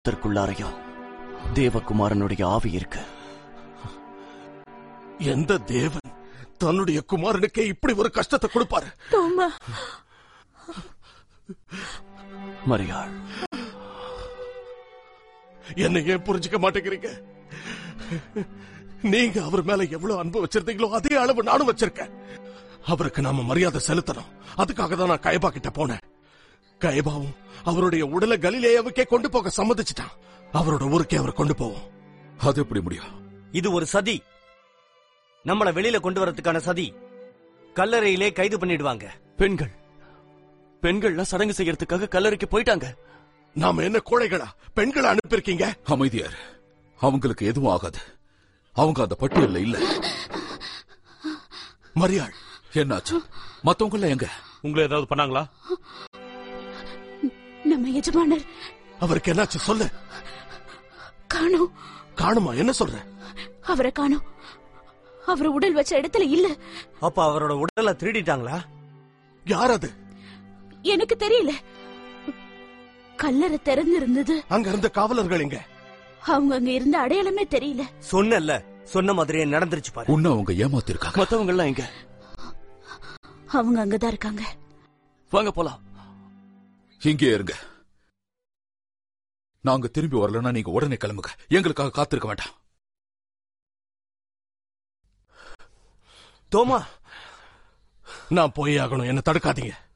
இதற்குள்ளாரையும் தேவகுமாரனுடைய ஆவி இருக்கு எந்த தேவன் தன்னுடைய குமாரனுக்கே இப்படி ஒரு கஷ்டத்தை கொடுப்பாரு தோமா மரியாள் என்ன ஏன் புரிஞ்சுக்க மாட்டேங்கிறீங்க நீங்க அவர் மேல எவ்வளவு அன்பு வச்சிருந்தீங்களோ அதே அளவு நானும் வச்சிருக்கேன் அவருக்கு நாம மரியாதை செலுத்தணும் அதுக்காக தான் நான் கயபா கிட்ட போனேன் கயபாவும் அவருடைய உடலை கலிலேயாவுக்கே கொண்டு போக சம்மதிச்சிட்டான் அவரோட ஊருக்கே அவர் கொண்டு போவோம் அது எப்படி முடியும் இது ஒரு சதி நம்மள வெளியில கொண்டு வரதுக்கான சதி கல்லறையிலே கைது பண்ணிடுவாங்க பெண்கள் பெண்கள்லாம் சடங்கு செய்யறதுக்காக கல்லறைக்கு போயிட்டாங்க நாம என்ன கோழைகளா பெண்களை அனுப்பியிருக்கீங்க அமைதியார் அவங்களுக்கு எதுவும் ஆகாது அவங்க அந்த பட்டியல்ல இல்ல மரியாள் என்னாச்சு மத்தவங்கள எங்க உங்களை ஏதாவது பண்ணாங்களா நம்ம எஜமானர் அவருக்கு என்னாச்சு சொல்லு காணோம் காணுமா என்ன சொல்ற அவரை காணோம் அவர் உடல் வச்ச இடத்துல இல்ல அப்ப அவரோட உடலை திருடிட்டாங்களா யார் அது எனக்கு தெரியல கல்லறை திறந்து இருந்தது அங்க இருந்த காவலர்கள் எங்க அவங்க அங்க இருந்த அடையாளமே தெரியல சொன்னல சொன்ன மாதிரியே நடந்துருச்சு பாரு உன்ன அவங்க ஏமாத்திருக்காங்க மத்தவங்க எல்லாம் எங்க அவங்க அங்கதான் இருக்காங்க வாங்க போலாம் இங்கே இருங்க நாங்க திரும்பி வரலன்னா நீங்க உடனே கிளம்புங்க எங்களுக்காக காத்திருக்க வேண்டாம் தோமா நான் போய் ஆகணும் என்ன தடுக்காதீங்க